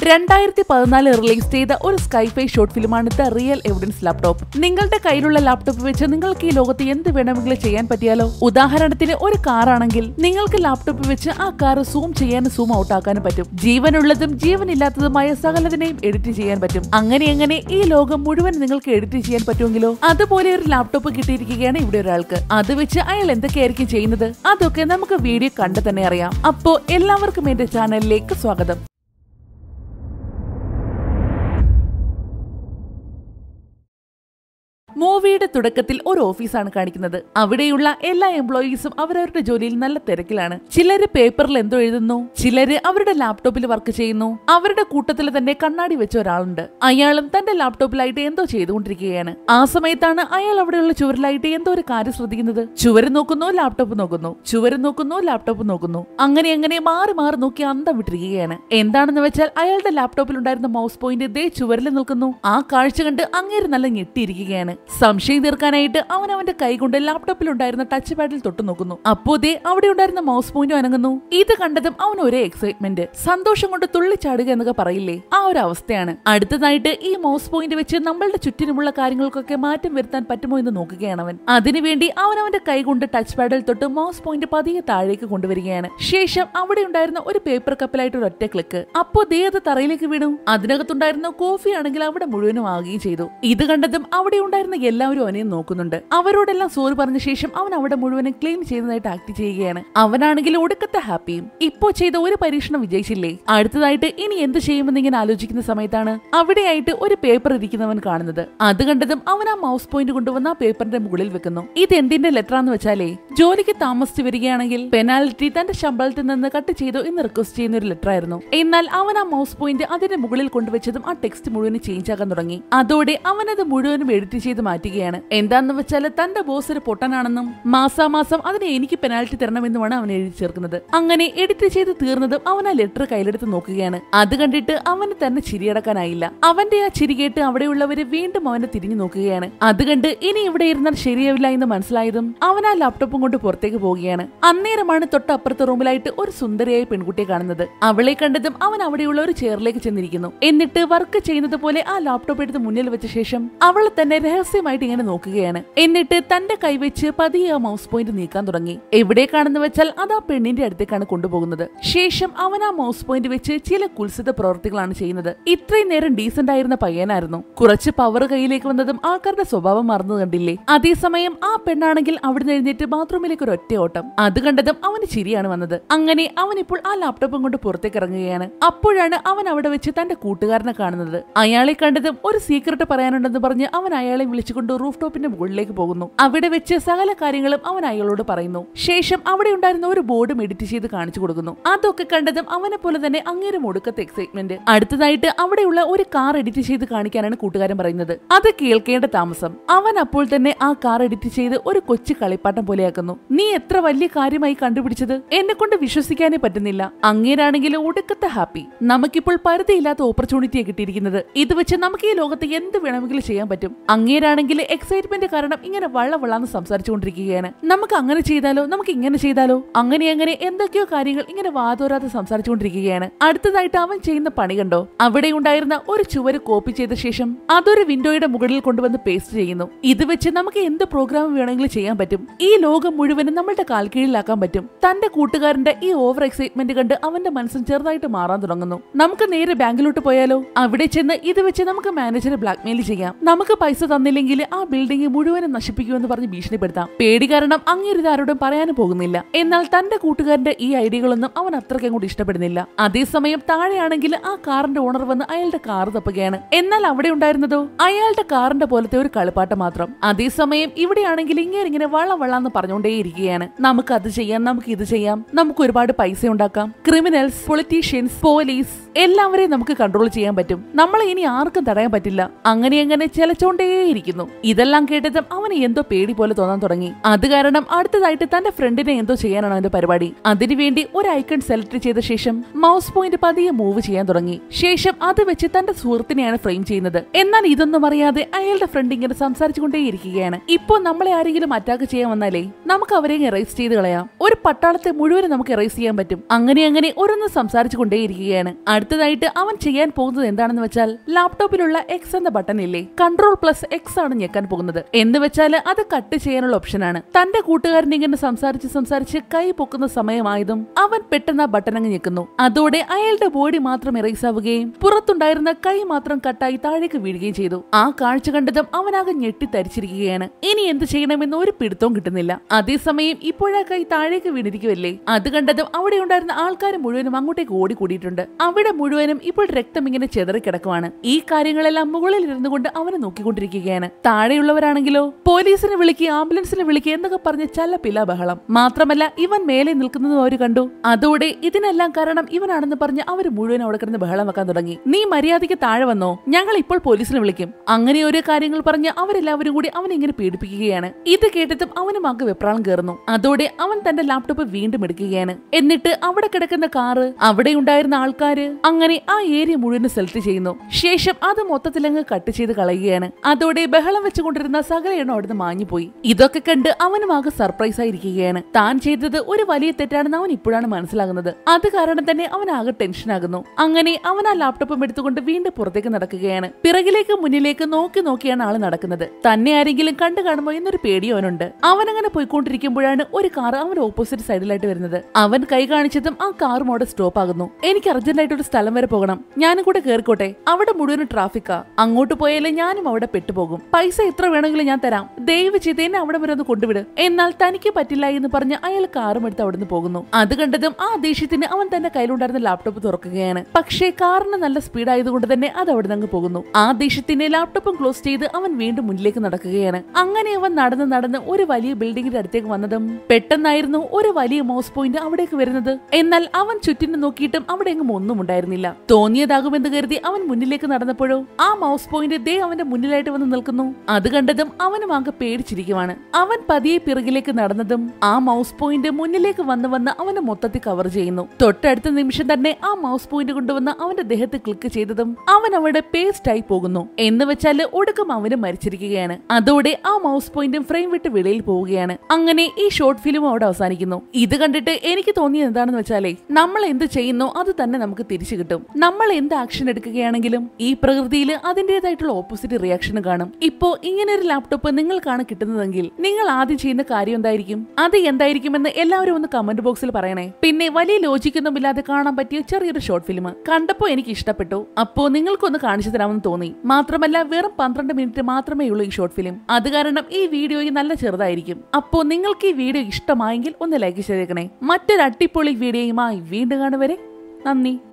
രണ്ടായിരത്തി പതിനാല് റിലീസ് ചെയ്ത ഒരു സ്കൈഫൈ ഷോർട്ട് ഫിലിമാണ് ദ റിയൽ എവിഡൻസ് ലാപ്ടോപ്പ് നിങ്ങളുടെ കയ്യിലുള്ള ലാപ്ടോപ്പ് വെച്ച് നിങ്ങൾക്ക് ഈ ലോകത്ത് എന്ത് വേണമെങ്കിലും ചെയ്യാൻ പറ്റിയാലോ ഉദാഹരണത്തിന് ഒരു കാർ ആണെങ്കിൽ നിങ്ങൾക്ക് ലാപ്ടോപ്പ് വെച്ച് ആ കാർ സൂം ചെയ്യാനും സൂം ഔട്ട് ആക്കാനും പറ്റും ജീവനുള്ളതും ജീവനില്ലാത്തതുമായ സകലതിനെയും എഡിറ്റ് ചെയ്യാൻ പറ്റും അങ്ങനെ അങ്ങനെ ഈ ലോകം മുഴുവൻ നിങ്ങൾക്ക് എഡിറ്റ് ചെയ്യാൻ പറ്റുമെങ്കിലോ അതുപോലെ ഒരു ലാപ്ടോപ്പ് കിട്ടിയിരിക്കുകയാണ് ഇവിടെ ഒരാൾക്ക് അത് വെച്ച് അയാൾ എന്തൊക്കെയായിരിക്കും ചെയ്യുന്നത് അതൊക്കെ നമുക്ക് വീഡിയോ കണ്ടു തന്നെ അറിയാം അപ്പോ എല്ലാവർക്കും എന്റെ ചാനലിലേക്ക് സ്വാഗതം മൂവിയുടെ തുടക്കത്തിൽ ഒരു ഓഫീസാണ് കാണിക്കുന്നത് അവിടെയുള്ള എല്ലാ എംപ്ലോയീസും അവരവരുടെ ജോലിയിൽ നല്ല തിരക്കിലാണ് ചിലര് പേപ്പറിൽ എന്തോ എഴുതുന്നു ചിലര് അവരുടെ ലാപ്ടോപ്പിൽ വർക്ക് ചെയ്യുന്നു അവരുടെ കൂട്ടത്തിൽ തന്നെ കണ്ണാടി വെച്ച ഒരാളുണ്ട് അയാളും തന്റെ ലാപ്ടോപ്പിലായിട്ട് എന്തോ ചെയ്തുകൊണ്ടിരിക്കുകയാണ് ആ സമയത്താണ് അയാൾ അവിടെയുള്ള ചുവരിലായിട്ട് എന്തോ ഒരു കാര്യം ശ്രദ്ധിക്കുന്നത് ചുവര് നോക്കുന്നു ലാപ്ടോപ്പ് നോക്കുന്നു ചുവര് നോക്കുന്നു ലാപ്ടോപ്പ് നോക്കുന്നു അങ്ങനെ അങ്ങനെ മാറി മാറി നോക്കി അന്തം വിട്ടിരിക്കുകയാണ് എന്താണെന്ന് വെച്ചാൽ അയാളുടെ ലാപ്ടോപ്പിൽ ഉണ്ടായിരുന്ന മൗസ് പോയിന്റ് ദേ ചുവരിൽ നിൽക്കുന്നു ആ കാഴ്ച കണ്ട് അങ്ങേര് നല്ല ഞെട്ടിയിരിക്കുകയാണ് സംശയം തീർക്കാനായിട്ട് അവൻ അവന്റെ കൈ കൊണ്ട് ലാപ്ടോപ്പിൽ ഉണ്ടായിരുന്ന ടച്ച് പാഡിൽ തൊട്ടു നോക്കുന്നു അപ്പോ ദേ അവിടെ ഉണ്ടായിരുന്ന മൗസ് പോയിന്റും അനങ്ങുന്നു ഇത് കണ്ടതും അവൻ ഒരേ എക്സൈറ്റ്മെന്റ് സന്തോഷം കൊണ്ട് തുള്ളിച്ചാടുക എന്നൊക്കെ പറയില്ലേ ആ ഒരു അവസ്ഥയാണ് അടുത്തതായിട്ട് ഈ മൗസ് പോയിന്റ് വെച്ച് നമ്മളുടെ ചുറ്റിനുമുള്ള കാര്യങ്ങൾക്കൊക്കെ മാറ്റം വരുത്താൻ പറ്റുമോ എന്ന് നോക്കുകയാണ് അവൻ അതിനുവേണ്ടി അവൻ അവന്റെ കൈ കൊണ്ട് ടച്ച് പാഡിൽ തൊട്ട് മൗസ് പോയിന്റ് പതിയെ താഴേക്ക് കൊണ്ടുവരികയാണ് ശേഷം അവിടെ ഉണ്ടായിരുന്ന ഒരു പേപ്പർ കപ്പിലായിട്ട് ഒരു ഒറ്റ ക്ലിക്ക് അപ്പോ ദേ അത് തറയിലേക്ക് വീണു അതിനകത്തുണ്ടായിരുന്ന കോഫി ആണെങ്കിൽ അവിടെ മുഴുവനും ആകുകയും ചെയ്തു ഇത് കണ്ടതും അവിടെ ഉണ്ടായിരുന്ന എല്ലാവരും അവനെ നോക്കുന്നുണ്ട് അവരോടെല്ലാം സോറി പറഞ്ഞ ശേഷം അവൻ അവിടെ മുഴുവനും ക്ലീൻ ചെയ്യുന്നതായിട്ട് ആക്ട് ചെയ്യുകയാണ് അവനാണെങ്കിൽ ഒടുക്കത്തെ ഹാപ്പിയും ഇപ്പോ ചെയ്ത ഒരു പരീക്ഷണം വിജയിച്ചില്ലേ അടുത്തതായിട്ട് ഇനി എന്ത് ചെയ്യുമെന്ന് ഇങ്ങനെ ആലോചിക്കുന്ന സമയത്താണ് അവിടെയായിട്ട് ഒരു പേപ്പർ ഇരിക്കുന്നവൻ കാണുന്നത് അത് കണ്ടതും അവൻ ആ മൗസ് പോയിന്റ് കൊണ്ടുവന്ന് ആ പേപ്പറിന്റെ മുകളിൽ വെക്കുന്നു ഇത് എന്തിന്റെ ലെറ്റർ ആണെന്ന് വെച്ചാലേ ജോലിക്ക് താമസിച്ച് വരികയാണെങ്കിൽ പെനാൽറ്റി തന്റെ ശമ്പളത്തിൽ നിന്ന് കട്ട് ചെയ്തു എന്ന് റിക്വസ്റ്റ് ചെയ്യുന്ന ഒരു ലെറ്റർ ആയിരുന്നു എന്നാൽ അവൻ ആ മൗസ് പോയിന്റ് അതിന്റെ മുകളിൽ കൊണ്ടുവച്ചതും ആ ടെക്സ്റ്റ് മുഴുവനും ചേഞ്ച് ആക്കാൻ തുടങ്ങി അതോടെ അവൻ അത് മുഴുവനും എഡിറ്റ് ചെയ്ത് മാറ്റുകയാണ് എന്താന്ന് വെച്ചാൽ തന്റെ ബോസ് ഒരു പൊട്ടനാണെന്നും മാസാമാസം അതിന് എനിക്ക് പെനാൽറ്റി തരണമെന്നുമാണ് അവൻ എഴുതി ചേർക്കുന്നത് അങ്ങനെ എഡിറ്റ് ചെയ്ത് തീർന്നതും അവൻ ആ ലെറ്റർ കയ്യിലെടുത്ത് നോക്കുകയാണ് അത് കണ്ടിട്ട് അവന് തന്നെ ചിരിയടക്കാനായില്ല അവന്റെ ആ ചിരി കേട്ട് അവിടെയുള്ളവര് വീണ്ടും അവനെ തിരിഞ്ഞു നോക്കുകയാണ് അത് കണ്ട് ഇനി ഇവിടെ ഇരുന്നാൽ ശരിയാവില്ല എന്ന് മനസ്സിലായതും അവൻ ആ ലാപ്ടോപ്പും കൊണ്ട് പുറത്തേക്ക് പോവുകയാണ് അന്നേരമാണ് തൊട്ടപ്പുറത്തെ റൂമിലായിട്ട് ഒരു സുന്ദരിയായ പെൺകുട്ടിയെ കാണുന്നത് അവളെ കണ്ടതും അവൻ അവിടെയുള്ള ഒരു ചെയറിലേക്ക് ചെന്നിരിക്കുന്നു എന്നിട്ട് വർക്ക് ചെയ്യുന്നത് പോലെ ആ ലാപ്ടോപ്പ് എടുത്ത് മുന്നിൽ വെച്ച ശേഷം അവളെ തന്നെ രഹസ്യമായിട്ട് ഇങ്ങനെ നോക്കുകയാണ് എന്നിട്ട് തന്റെ കൈവച്ച് പതിയെ ആ മൗസ് പോയിന്റ് നീക്കാൻ തുടങ്ങി എവിടേക്കാണെന്ന് വെച്ചാൽ അത് ആ പെണ്ണിന്റെ അടുത്തേക്കാണ് കൊണ്ടുപോകുന്നത് ശേഷം അവൻ ആ മൗസ് പോയിന്റ് വെച്ച് ചില കുൽസിത പ്രവർത്തികളാണ് ചെയ്യുന്നത് ഇത്രയും നേരം ഡീസന്റ് ആയിരുന്ന പയ്യനായിരുന്നു കുറച്ച് പവർ കയ്യിലേക്ക് വന്നതും ആൾക്കാരുടെ സ്വഭാവം മറന്നു കണ്ടില്ലേ അതേസമയം ആ പെണ്ണാണെങ്കിൽ അവിടുന്ന് എഴുന്നേറ്റ് ബാത്റൂമിലേക്ക് ഒരു ഒറ്റ ഓട്ടം അത് കണ്ടതും അവന് ചിരിയാണ് വന്നത് അങ്ങനെ അവൻ ഇപ്പോൾ ആ ലാപ്ടോപ്പും കൊണ്ട് പുറത്തേക്ക് ഇറങ്ങുകയാണ് അപ്പോഴാണ് അവൻ അവിടെ വെച്ച് തന്റെ കൂട്ടുകാരനെ കാണുന്നത് അയാളെ കണ്ടതും ഒരു സീക്രട്ട് പറയാനുണ്ടെന്ന് പറഞ്ഞ് അവൻ അയാളെ വിളിച്ചുകൊണ്ട് റൂഫ് ടോപ്പിന്റെ മുകളിലേക്ക് പോകുന്നു അവിടെ വെച്ച് സകല കാര്യങ്ങളും അവൻ അയാളോട് പറയുന്നു ശേഷം അവിടെ ഉണ്ടായിരുന്ന ഒരു ബോർഡും എഡിറ്റ് ചെയ്ത് കാണിച്ചു കൊടുക്കുന്നു അതൊക്കെ കണ്ടതും അവനെ പോലെ തന്നെ അങ്ങേരും ഒടുക്കത്തെ എക്സൈറ്റ്മെന്റ് അടുത്തതായിട്ട് അവിടെയുള്ള ഒരു കാർ എഡിറ്റ് ചെയ്ത് കാണിക്കാനാണ് കൂട്ടുകാരൻ പറയുന്നത് അത് കേൾക്കേണ്ട താമസം അവൻ അപ്പോൾ തന്നെ ആ കാർ എഡിറ്റ് ചെയ്ത് ഒരു കൊച്ചു കളിപ്പാട്ടം പോലെയാക്കുന്നു നീ എത്ര വലിയ കാര്യമായി കണ്ടുപിടിച്ചത് എന്നെ കൊണ്ട് വിശ്വസിക്കാനേ പറ്റുന്നില്ല അങ്ങേരാണെങ്കിൽ ഒടുക്കത്തെ ഹാപ്പി നമുക്കിപ്പോൾ പരിധിയില്ലാത്ത ഓപ്പർച്യൂണിറ്റിയെ കിട്ടിയിരിക്കുന്നത് ഇത് വെച്ച് നമുക്ക് ഈ ലോകത്ത് എന്ത് വേണമെങ്കിലും ചെയ്യാൻ പറ്റും അങ്ങേരാണെങ്കിൽ എക്സൈറ്റ്മെന്റ് കാരണം ഇങ്ങനെ വള്ള വള്ളാന്ന് സംസാരിച്ചുകൊണ്ടിരിക്കുകയാണ് നമുക്ക് അങ്ങനെ ചെയ്താലോ നമുക്ക് ഇങ്ങനെ ചെയ്താലോ അങ്ങനെ അങ്ങനെ എന്തൊക്കെയോ കാര്യങ്ങൾ ഇങ്ങനെ വാതോരാതെ സംസാരിച്ചുകൊണ്ടിരിക്കുകയാണ് അടുത്തതായിട്ട് അവൻ ചെയ്യുന്ന പണി കണ്ടോ അവിടെ ഉണ്ടായിരുന്ന ഒരു ചുവര് കോപ്പി ചെയ്ത ശേഷം അതൊരു വിൻഡോയുടെ മുകളിൽ കൊണ്ടുവന്ന് പേസ്റ്റ് ചെയ്യുന്നു ഇത് വെച്ച് നമുക്ക് എന്ത് പ്രോഗ്രാം വേണമെങ്കിലും ചെയ്യാൻ പറ്റും ഈ ലോകം മുഴുവനും നമ്മളുടെ കാൽക്കീഴിലാക്കാൻ പറ്റും തന്റെ കൂട്ടുകാരന്റെ ഈ ഓവർ എക്സൈറ്റ്മെന്റ് കണ്ട് അവന്റെ മനസ്സും ചെറുതായിട്ട് മാറാൻ തുടങ്ങുന്നു നമുക്ക് നേരെ ബാങ്കിലോട്ട് പോയാലോ അവിടെ ചെന്ന് ഇത് വെച്ച് നമുക്ക് മാനേജറെ ബ്ലാക്ക്മെയിൽ ചെയ്യാം നമുക്ക് പൈസ തന്നില്ലെങ്കിൽ ആ ബിൽഡിംഗ് മുഴുവനും നശിപ്പിക്കുമെന്ന് പറഞ്ഞ് ഭീഷണിപ്പെടുത്താം പേടി കാരണം അങ്ങേരിത് ആരോടും പറയാനും പോകുന്നില്ല എന്നാൽ തന്റെ കൂട്ടുകാരന്റെ ഈ ഐഡിയകളൊന്നും അവൻ അത്രയ്ക്ക് അങ്ങോട്ട് ഇഷ്ടപ്പെടുന്നില്ല അതേസമയം താഴെയാണെങ്കിൽ ആ കാറിന്റെ ഓണർ വന്ന് അയാളുടെ കാർ തപ്പുകയാണ് എന്നാൽ അവിടെ ഉണ്ടായിരുന്നതോ അയാളുടെ കാറിന്റെ പോലത്തെ ഒരു കളിപ്പാട്ടം മാത്രം അതേസമയം ഇവിടെയാണെങ്കിൽ ഇങ്ങനെ ഇങ്ങനെ വള വളാന്ന് പറഞ്ഞുകൊണ്ടേയിരിക്കുകയാണ് നമുക്ക് അത് ചെയ്യാം നമുക്ക് ഇത് ചെയ്യാം നമുക്ക് ഒരുപാട് പൈസ ഉണ്ടാക്കാം ക്രിമിനൽസ് പൊളിറ്റീഷ്യൻസ് പോലീസ് എല്ലാവരെയും നമുക്ക് കൺട്രോൾ ചെയ്യാൻ പറ്റും നമ്മളെ ഇനി ആർക്കും തടയാൻ പറ്റില്ല അങ്ങനെ അങ്ങനെ ചെലച്ചോണ്ടേയിരിക്കുന്നു ഇതെല്ലാം കേട്ടതും അവന് എന്തോ പേടി പോലെ തോന്നാൻ തുടങ്ങി അത് കാരണം അടുത്തതായിട്ട് തന്റെ ഫ്രണ്ടിനെ എന്തോ ചെയ്യാനാണ് അവന്റെ പരിപാടി അതിനുവേണ്ടി ഒരു ഐക്കൺ സെലക്ട് ചെയ്ത ശേഷം മൗസ് പോയിന്റ് പതിയെ മൂവ് ചെയ്യാൻ തുടങ്ങി ശേഷം അത് വെച്ച് തന്റെ സുഹൃത്തിനെയാണ് ഫ്രെയിം ചെയ്യുന്നത് എന്നാൽ ഇതൊന്നും അറിയാതെ അയാളുടെ ഫ്രണ്ട് ഇങ്ങനെ സംസാരിച്ചുകൊണ്ടേയിരിക്കുകയാണ് ഇപ്പോ നമ്മളെ ആരെങ്കിലും അറ്റാക്ക് ചെയ്യാൻ വന്നാലേ നമുക്ക് അവരെ എറേസ് ചെയ്ത് കളയാം ഒരു പട്ടാളത്തെ മുഴുവനും നമുക്ക് എറേസ് ചെയ്യാൻ പറ്റും അങ്ങനെ അങ്ങനെ ഓരോന്ന് സംസാരിച്ചുകൊണ്ടേയിരിക്കുകയാണ് അടുത്ത അടുത്തതായിട്ട് അവൻ ചെയ്യാൻ പോകുന്നത് എന്താണെന്ന് വെച്ചാൽ ലാപ്ടോപ്പിലുള്ള എക്സ് എന്ന ബട്ടൺ ഇല്ലേ കൺട്രോൾ പ്ലസ് എക്സ് ആണ് ഞെക്കാൻ പോകുന്നത് എന്ന് വെച്ചാൽ അത് കട്ട് ചെയ്യാനുള്ള ഓപ്ഷനാണ് തന്റെ കൂട്ടുകാരൻ ഇങ്ങനെ സംസാരിച്ച് സംസാരിച്ച് കൈ പൊക്കുന്ന സമയമായതും അവൻ പെട്ടെന്ന് ആ ബട്ടൺ അങ്ങ് ഞെക്കുന്നു അതോടെ അയാളുടെ ബോഡി മാത്രം ഇറൈസ് ആവുകയും പുറത്തുണ്ടായിരുന്ന കൈ മാത്രം കട്ടായി താഴേക്ക് വീഴുകയും ചെയ്തു ആ കാഴ്ച കണ്ടതും അവനാകെ ഞെട്ടിത്തരിച്ചിരിക്കുകയാണ് ഇനി എന്ത് ചെയ്യണമെന്ന് ഒരു പിടുത്തവും കിട്ടുന്നില്ല അതേസമയം ഇപ്പോഴാ കൈ താഴേക്ക് വീണിരിക്കുമല്ലേ അത് കണ്ടതും അവിടെ ഉണ്ടായിരുന്ന ആൾക്കാർ മുഴുവനും അങ്ങോട്ടേക്ക് ഓടിക്കൂടിയിട്ടുണ്ട് അവിടെ മുഴുവനും ഇപ്പോൾ രക്തം ഇങ്ങനെ ചെതറിക്കിടക്കുവാണ് ഈ കാര്യങ്ങളെല്ലാം മുകളിൽ ഇരുന്നു കൊണ്ട് അവനെ നോക്കിക്കൊണ്ടിരിക്കുകയാണ് താഴെയുള്ളവരാണെങ്കിലോ പോലീസിനെ വിളിക്കുക ആംബുലൻസിനെ വിളിക്കുക എന്നൊക്കെ പറഞ്ഞ് ചല്ലപ്പില്ല ബഹളം മാത്രമല്ല ഇവൻ മേലെ നിൽക്കുന്നതും അവർ കണ്ടു അതോടെ ഇതിനെല്ലാം കാരണം ഇവനാണെന്ന് പറഞ്ഞ് അവർ മുഴുവൻ അവിടെ കിടന്ന് ബഹളം വെക്കാൻ തുടങ്ങി നീ മര്യാദയ്ക്ക് താഴെ വന്നോ ഞങ്ങൾ ഇപ്പോൾ പോലീസിനെ വിളിക്കും അങ്ങനെ ഓരോ കാര്യങ്ങൾ പറഞ്ഞ് അവരെല്ലാവരും കൂടി അവനെ ഇങ്ങനെ പീഡിപ്പിക്കുകയാണ് ഇത് കേട്ടതും അവനും ആകെ വെപ്രാളം കയറുന്നു അതോടെ അവൻ തന്റെ ലാപ്ടോപ്പ് വീണ്ടും എടുക്കുകയാണ് എന്നിട്ട് അവിടെ കിടക്കുന്ന കാറ് അവിടെ ഉണ്ടായിരുന്ന ആൾക്കാര് അങ്ങനെ ആ ഏരിയ മുഴുവൻ സെലക്ട് ചെയ്യുന്നു ശേഷം അത് മൊത്തത്തിലങ്ങ് കട്ട് ചെയ്ത് കളയുകയാണ് അതോടെ ബഹളം വെച്ചുകൊണ്ടിരുന്ന സകല എണ്ണം അവിടുന്ന് മാഞ്ഞുപോയി ഇതൊക്കെ കണ്ട് അവനും ആകെ സർപ്രൈസ് ആയിരിക്കുകയാണ് താൻ ചെയ്തത് ഒരു വലിയ തെറ്റാണെന്ന് അവൻ ഇപ്പോഴാണ് മനസ്സിലാകുന്നത് അത് കാരണം തന്നെ അവൻ ആകെ ടെൻഷൻ ആകുന്നു അങ്ങനെ അവൻ ആ ലാപ്ടോപ്പും എടുത്തുകൊണ്ട് വീണ്ടും പുറത്തേക്ക് നടക്കുകയാണ് പിറകിലേക്ക് മുന്നിലേക്ക് നോക്കി നോക്കിയാണ് ആള് നടക്കുന്നത് തന്നെ ആരെങ്കിലും കണ്ടു കാണുമോ എന്നൊരു പേടി അവനുണ്ട് അവൻ അങ്ങനെ പോയിക്കൊണ്ടിരിക്കുമ്പോഴാണ് ഒരു കാർ അവൻ ഓപ്പോസിറ്റ് സൈഡിലായിട്ട് വരുന്നത് അവൻ കൈ കാണിച്ചതും ആ കാറും അവിടെ സ്റ്റോപ്പ് ആകുന്നു എനിക്ക് അർജന്റായിട്ട് ഒരു സ്ഥലം വരെ പോകണം ഞാനും കൂടെ കേറിക്കോട്ടെ അവിടെ മുഴുവൻ ട്രാഫിക്കാ അങ്ങോട്ട് പോയാലേ ഞാനും അവിടെ പെട്ടുപോകും പൈസ എത്ര വേണമെങ്കിലും ഞാൻ തരാം ദയവ് ചെയ്ത് എന്നെ അവിടെ വരെ ഒന്ന് കൊണ്ടുവിട് എന്നാൽ തനിക്ക് പറ്റില്ല എന്ന് പറഞ്ഞ് അയാൾ കാറും എടുത്ത് അവിടുന്ന് പോകുന്നു അത് കണ്ടതും ആ ദേഷ്യത്തിന് അവൻ തന്റെ കയ്യിലുണ്ടായിരുന്ന ലാപ്ടോപ്പ് തുറക്കുകയാണ് പക്ഷേ കാറിന് നല്ല സ്പീഡ് ആയതുകൊണ്ട് തന്നെ അത് അവിടെ നിന്ന് പോകുന്നു ആ ദേഷ്യത്തിന് ലാപ്ടോപ്പും ക്ലോസ് ചെയ്ത് അവൻ വീണ്ടും മുന്നിലേക്ക് നടക്കുകയാണ് അങ്ങനെ അവൻ നടന്ന് നടന്ന് ഒരു വലിയ ബിൽഡിംഗിന്റെ അടുത്തേക്ക് വന്നതും പെട്ടെന്നായിരുന്നു ഒരു വലിയ മൗസ് പോയിന്റ് അവിടേക്ക് വരുന്നത് എന്നാൽ അവൻ ചുറ്റിനും നോക്കിയിട്ടും അവിടെ എങ്ങും ഒന്നും ഉണ്ടായിരുന്നില്ല തോന്നിയതാകുമെന്ന് കരുതി അവൻ മുന്നിലേക്ക് നടന്നപ്പോഴോ ആ മൗസ് പോയിന്റ് ദേ അവന്റെ മുന്നിലായിട്ട് വന്ന് നിൽക്കുന്നു അത് കണ്ടതും അവനും ആകെ പേടിച്ചിരിക്കുവാണ് അവൻ പതിയെ പിറകിലേക്ക് നടന്നതും ആ മൗസ് പോയിന്റ് മുന്നിലേക്ക് വന്ന് വന്ന് അവനെ മൊത്തത്തിൽ കവർ ചെയ്യുന്നു തൊട്ടടുത്ത നിമിഷം തന്നെ ആ മൗസ് പോയിന്റ് കൊണ്ടുവന്ന് അവന്റെ ദേഹത്ത് ക്ലിക്ക് ചെയ്തതും അവൻ അവിടെ പേസ്റ്റ് ആയി പോകുന്നു എന്ന് വെച്ചാല് ഒടുക്കം അവന് മരിച്ചിരിക്കുകയാണ് അതോടെ ആ മൗസ് പോയിന്റും ഫ്രെയിം വിട്ട് വെളിയിൽ പോവുകയാണ് അങ്ങനെ ഈ ഷോർട്ട് ഫിലിം അവിടെ അവസാനിക്കുന്നു ഇത് കണ്ടിട്ട് എനിക്ക് തോന്നിയത് എന്താണെന്ന് വെച്ചാലേ നമ്മൾ എന്ത് ചെയ്യുന്നോ അത് തന്നെ നമുക്ക് തിരിച്ചു കിട്ടും നമ്മൾ എന്ത് ആക്ഷൻ എടുക്കുകയാണെങ്കിലും ഈ പ്രകൃതിയിൽ അതിന്റേതായിട്ടുള്ള ഓപ്പോസിറ്റ് റിയാക്ഷൻ കാണും ഇപ്പോ ഇങ്ങനെ ഒരു ലാപ്ടോപ്പ് നിങ്ങൾക്കാണ് കിട്ടുന്നതെങ്കിൽ നിങ്ങൾ ആദ്യം ചെയ്യുന്ന കാര്യം എന്തായിരിക്കും അത് എന്തായിരിക്കുമെന്ന് എല്ലാവരും ഒന്ന് കമന്റ് ബോക്സിൽ പറയണേ പിന്നെ വലിയ ലോജിക്കൊന്നും ഇല്ലാതെ കാണാൻ പറ്റിയ ചെറിയൊരു ഷോർട്ട് ഫിലിം കണ്ടപ്പോ എനിക്ക് ഇഷ്ടപ്പെട്ടു അപ്പോ നിങ്ങൾക്കൊന്ന് കാണിച്ചു തരാമെന്ന് തോന്നി മാത്രമല്ല വെറും പന്ത്രണ്ട് മിനിറ്റ് മാത്രമേ ഉള്ളൂ ഈ ഷോർട്ട് ഫിലിം അത് കാരണം ഈ വീഡിയോയ്ക്ക് നല്ല ചെറുതായിരിക്കും അപ്പോ നിങ്ങൾക്ക് ഈ വീഡിയോ ഇഷ്ടമായെങ്കിൽ ഒന്ന് ലൈക്ക് ചെയ്തേക്കണേ മറ്റൊരു അടിപൊളി വീഡിയോയുമായി വീണ്ടും കാണുവരെ നന്ദി